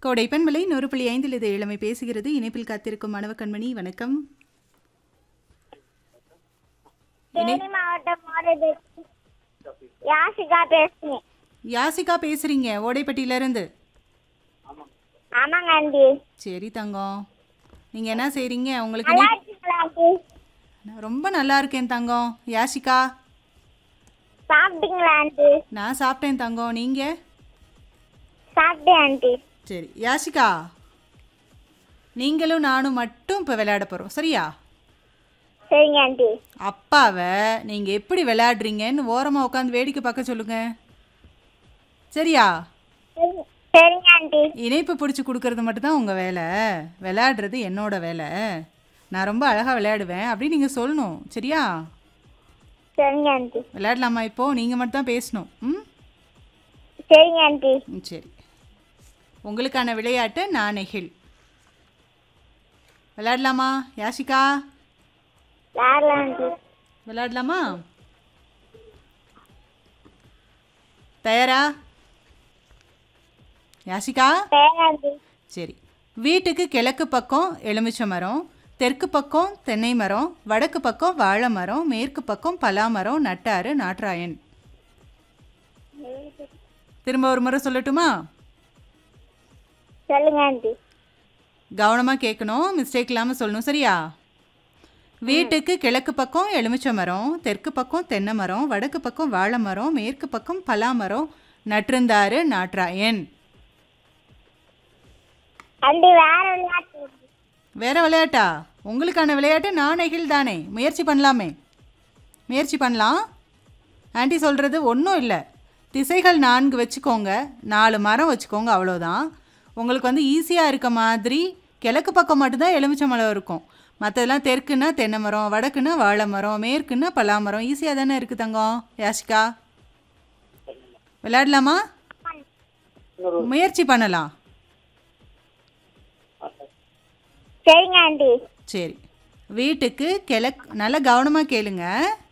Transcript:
கோடை பெண்மலை நூறு புள்ளி ஐந்தில் இது இளமை பேசுகிறது இணைப்பில் காத்திருக்கும் மாணவ கண்மணி வணக்கம் தேனி மாவட்டம் மாறுது யாசிகா பேசுறேன் யாசிகா பேசுறீங்க ஓடைப்பட்டியிலேருந்து ஆமாங்க ஆண்டி சரி தங்கம் நீங்கள் என்ன செய்கிறீங்க உங்களுக்கு நல்லா நீ- இருக்கீங்களா ஆண்டி நான் ரொம்ப நல்லா இருக்கேன் தங்கம் யாசிகா சாப்பிட்டீங்களா ஆண்டி நான் சாப்பிட்டேன் தங்கம் நீங்கள் சாப்பிட்டேன் ஆண்டி சரி யாசிகா நீங்களும் நானும் மட்டும் இப்போ விளையாட போகிறோம் சரியா சரிங்க ஆண்டி அப்பாவை நீங்கள் எப்படி விளையாடுறீங்கன்னு ஓரமாக உட்காந்து வேடிக்கை பார்க்க சொல்லுங்க சரியா சரி- சரிங்க ஆண்டி இணைப்பு பிடிச்சி கொடுக்கறது மட்டும்தான் உங்கள் வேலை விளையாடுறது என்னோட வேலை நான் ரொம்ப அழகாக விளையாடுவேன் அப்படின்னு நீங்கள் சொல்லணும் சரியா சரிங்க ஆண்டி விளையாடலாமா இப்போது நீங்கள் மட்டும் தான் பேசணும் ம் சரிங்க ஆண்டி ம், சரி உங்களுக்கான விளையாட்டு நான் நெகில் விளையாடலாமா யாஷிகா விளையாடலாம் ஆண்டி விளையாடலாமா தயாரா யாஷிகா சரிங்க ஆண்டி சரி வீட்டுக்கு கிழக்கு பக்கம் எலுமிச்சை மரம் தெற்கு பக்கம் தென்னை மரம் வடக்கு பக்கம் வாழை மரம் மேற்கு பக்கம் பலா மரம் நட்டாறு நாட்ராயன் திரும்ப ஒரு முறை சொல்லட்டுமா சொல்லுங்க ஆண்டி கவனமாக கேட்கணும் மிஸ்டேக் இல்லாமல் சொல்லணும் சரியா வீட்டுக்கு கிழக்கு பக்கம் எலுமிச்சை மரம் தெற்கு பக்கம் தென்னை மரம் வடக்கு பக்கம் வாழை மரம் மேற்கு பக்கம் பலா மரம் நட்டிருந்தாரு நாட்ராயன் ஆண்டி வேற விளையாட்டு வேற விளையாட்டா உங்களுக்கான விளையாட்டு நான் நெகில் தானே முயற்சி பண்ணலாமே முயற்சி பண்ணலாம் ஆண்டி சொல்கிறது ஒன்றும் இல்லை திசைகள் நான்கு வச்சுக்கோங்க நாலு மரம் வச்சுக்கோங்க அவ்வளோதான் உங்களுக்கு வந்து ஈஸியாக இருக்க மாதிரி கிழக்கு பக்கம் மட்டும்தான் எலுமிச்சை மரம் இருக்கும் மற்றதெல்லாம் தெற்குன்னா தென்னை மரம் வடக்குன்னா வாழை மரம் மேற்குன்னா பலா மரம் ஈஸியாக தானே இருக்குது தங்கம் யாஷிகா விளையாடலாமா முயற்சி பண்ணலாம் சரிங்க ஆண்டி சரி வீட்டுக்கு கிழக்கு நல்லா கவனமாக கேளுங்க